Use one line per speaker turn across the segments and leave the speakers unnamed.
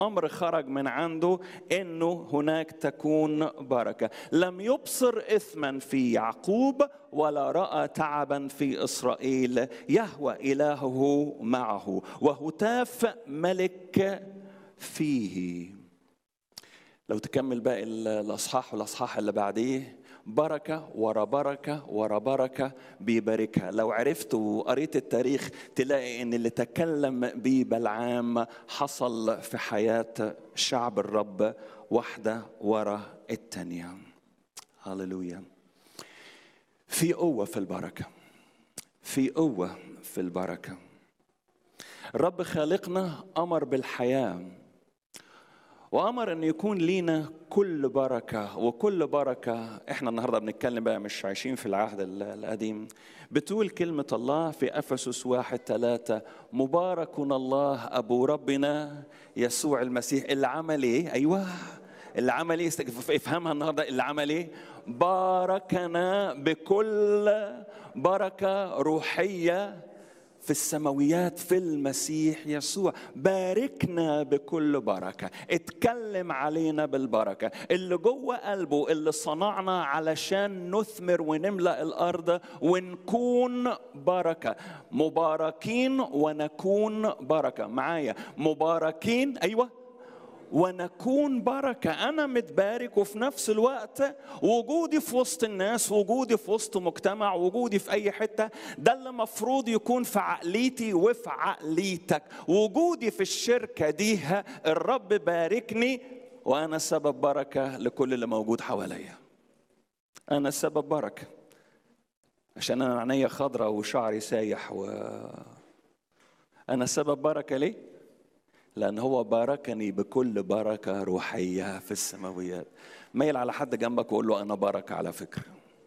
امر خرج من عنده انه هناك تكون بركه لم يبصر اثما في يعقوب ولا راى تعبا في اسرائيل يهوى الهه معه وهتاف ملك فيه لو تكمل باقي الاصحاح والاصحاح اللي بعديه بركة ورا بركة ورا بركة بيباركها لو عرفت وقريت التاريخ تلاقي ان اللي تكلم به بلعام حصل في حياة شعب الرب واحدة ورا التانية هللويا في قوة في البركة في قوة في البركة الرب خالقنا أمر بالحياة وامر ان يكون لينا كل بركه وكل بركه احنا النهارده بنتكلم بقى مش عايشين في العهد القديم بتقول كلمه الله في افسس واحد ثلاثة مبارك الله ابو ربنا يسوع المسيح اللي عمل ايه ايوه اللي عمل ايه افهمها النهارده اللي عمل ايه باركنا بكل بركه روحيه في السماويات في المسيح يسوع باركنا بكل بركة اتكلم علينا بالبركة اللي جوه قلبه اللي صنعنا علشان نثمر ونملأ الأرض ونكون بركة مباركين ونكون بركة معايا مباركين أيوة ونكون بركة أنا متبارك وفي نفس الوقت وجودي في وسط الناس وجودي في وسط مجتمع وجودي في أي حتة ده اللي مفروض يكون في عقليتي وفي عقليتك وجودي في الشركة دي الرب باركني وأنا سبب بركة لكل اللي موجود حواليا أنا سبب بركة عشان أنا عينيا خضراء وشعري سايح و أنا سبب بركة ليه؟ لأن هو باركني بكل بركة روحية في السماويات ميل على حد جنبك وقول له أنا بركة على فكرة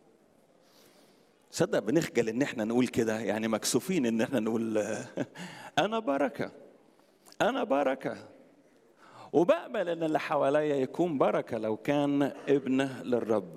صدق بنخجل ان احنا نقول كده يعني مكسوفين ان احنا نقول انا بركه انا بركه وبقبل ان اللي حواليا يكون بركه لو كان ابن للرب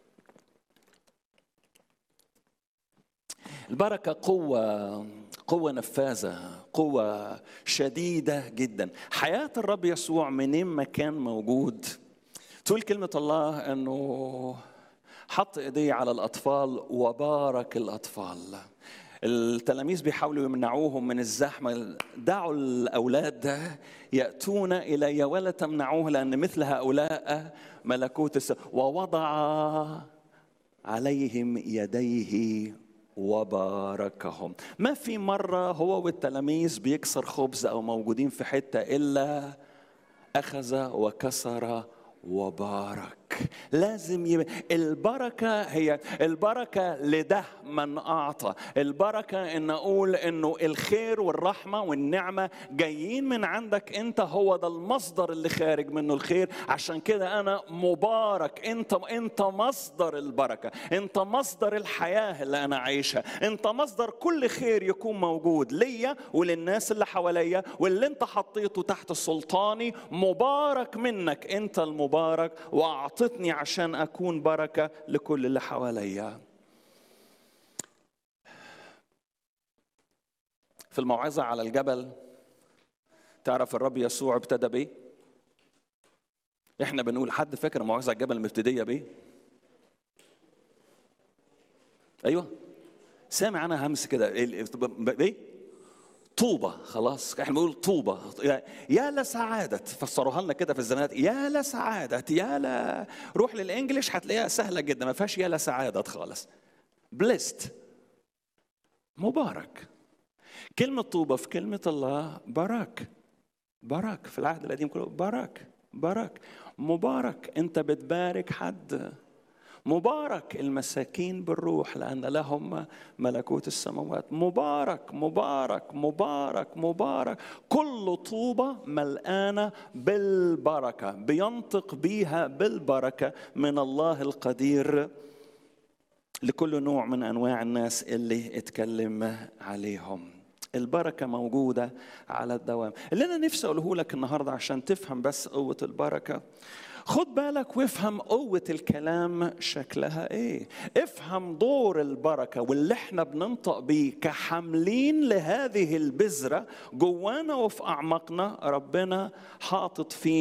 البركه قوه قوه نفاذه قوه شديده جدا حياه الرب يسوع منين ما كان موجود تقول كلمه الله انه حط ايديه على الاطفال وبارك الاطفال التلاميذ بيحاولوا يمنعوهم من الزحمه دعوا الاولاد ياتون الي ولا تمنعوه لان مثل هؤلاء ملكوت السماء ووضع عليهم يديه وباركهم ما في مرة هو والتلاميذ بيكسر خبز أو موجودين في حتة إلا أخذ وكسر وبارك لازم يب... البركة هي البركة لده من أعطى البركة إن أقول إنه الخير والرحمة والنعمة جايين من عندك أنت هو ده المصدر اللي خارج منه الخير عشان كده أنا مبارك أنت أنت مصدر البركة أنت مصدر الحياة اللي أنا عايشها أنت مصدر كل خير يكون موجود ليا وللناس اللي حواليا واللي أنت حطيته تحت سلطاني مبارك منك أنت المبارك وأعطيت اعطتني عشان اكون بركه لكل اللي حواليا في الموعظه على الجبل تعرف الرب يسوع ابتدى بايه احنا بنقول حد فاكر الموعظه على الجبل مبتديه بايه ايوه سامع انا همس كده ايه طوبة خلاص احنا بنقول طوبة يا لسعادة فسروها لنا كده في الزمانات يا لسعادة يا لا روح للانجليش هتلاقيها سهلة جدا ما فيهاش يا لسعادة خالص بليست مبارك كلمة طوبة في كلمة الله باراك باراك في العهد القديم كله باراك باراك مبارك انت بتبارك حد مبارك المساكين بالروح لأن لهم ملكوت السماوات مبارك مبارك مبارك مبارك كل طوبة ملآنة بالبركة بينطق بيها بالبركة من الله القدير لكل نوع من أنواع الناس اللي اتكلم عليهم البركة موجودة على الدوام اللي أنا نفسي أقوله لك النهاردة عشان تفهم بس قوة البركة خد بالك وافهم قوة الكلام شكلها ايه افهم دور البركة واللي احنا بننطق بيه كحاملين لهذه البذرة جوانا وفي أعماقنا ربنا حاطط فينا